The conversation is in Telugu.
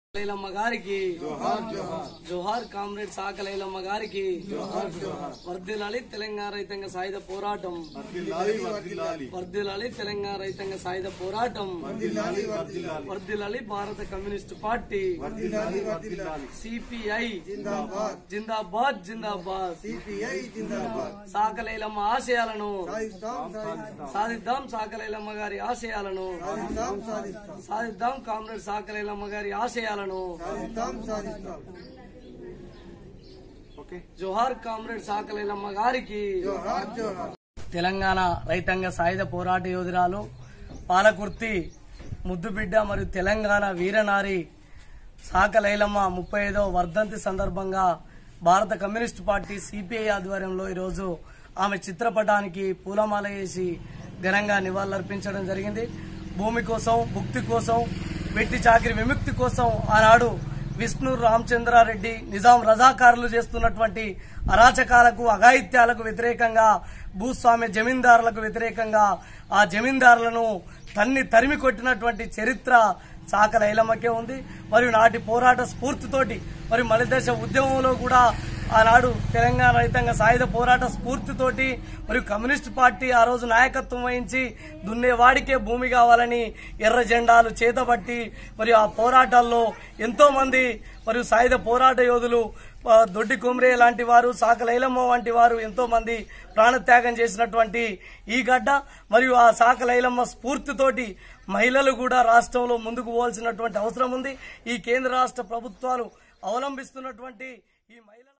లైలమ్మ గారికి జోహార్ కామ్రేడ్ సాక లైలమ్మ గారికి వర్దిలాలి తెలంగాణ రైతాంగ సాయుధ పోరాటం వర్ధిల్లాలి వర్ధిల్లాలి వర్దిలాలి తెలంగాణ రైతాంగ సాయుధ పోరాటం వర్ధిల్లాలి వర్ధిల్లాలి వర్దిలాలి భారత కమ్యూనిస్టు పార్టీ వర్ధిల్లాలి వర్ధిల్లాలి సిపిఐ జిందాబాద్ జిందాబాద్ జిందాబాద్ సిపిఐ జిందాబాద్ సాకలైలమ్మ ఆశయాలను సాధిస్తాం సాధిస్తాం సాధిద్దాం సాకలైలమ్మ గారి ఆశయాలను సాధిస్తాం సాధిస్తాం సాధిద్దాం కామ్రేడ్ సాకలైలమ్మ గారి ఆశయాలను సాధిస్తాం సాధిస్తాం ఓకే జోహార్ కామ్రేడ్ సాకలైలమ్మ గారికి జోహార్ జోహార్ తెలంగాణ రైతాంగ సాయుధ పోరాట యోధురాలు పాలకుర్తి ముద్దుబిడ్డ మరియు తెలంగాణ వీరనారి సాకలైలమ్మ ముప్పై ఐదవ వర్ధంతి సందర్భంగా భారత కమ్యూనిస్టు పార్టీ సిపిఐ ఆధ్వర్యంలో ఈరోజు ఆమె చిత్రపటానికి పూలమాల వేసి ఘనంగా నివాళులర్పించడం జరిగింది భూమి కోసం భుక్తి కోసం వెట్టి చాకిరి విముక్తి కోసం ఆనాడు విష్ణు రామచంద్రారెడ్డి నిజాం రజాకారులు చేస్తున్నటువంటి అరాచకాలకు అఘాయిత్యాలకు వ్యతిరేకంగా భూస్వామ్య జమీందారులకు వ్యతిరేకంగా ఆ జమీందారులను తన్ని తరిమి కొట్టినటువంటి చరిత్ర చాకల ఐలమ్మకే ఉంది మరియు నాటి పోరాట స్ఫూర్తితోటి మరి మలిదశ ఉద్యమంలో కూడా ఆనాడు తెలంగాణ రైతాంగ సాయుధ పోరాట స్ఫూర్తితోటి మరియు కమ్యూనిస్ట్ పార్టీ ఆ రోజు నాయకత్వం వహించి దున్నేవాడికే భూమి కావాలని ఎర్ర జెండాలు చేతబట్టి మరియు ఆ పోరాటాల్లో ఎంతో మంది మరియు సాయుధ పోరాట యోధులు ఆ, దొడ్డి కొమ్రే లాంటి వారు సాకలైలమ్మ వంటి వారు ఎంతో మంది ప్రాణత్యాగం చేసినటువంటి ఈ గడ్డ మరియు ఆ సాకలైలమ్మ స్ఫూర్తితోటి మహిళలు కూడా రాష్ట్రంలో ముందుకు పోవాల్సినటువంటి అవసరం ఉంది ఈ కేంద్ర రాష్ట్ర ప్రభుత్వాలు అవలంబిస్తున్నటువంటి ఈ మహిళల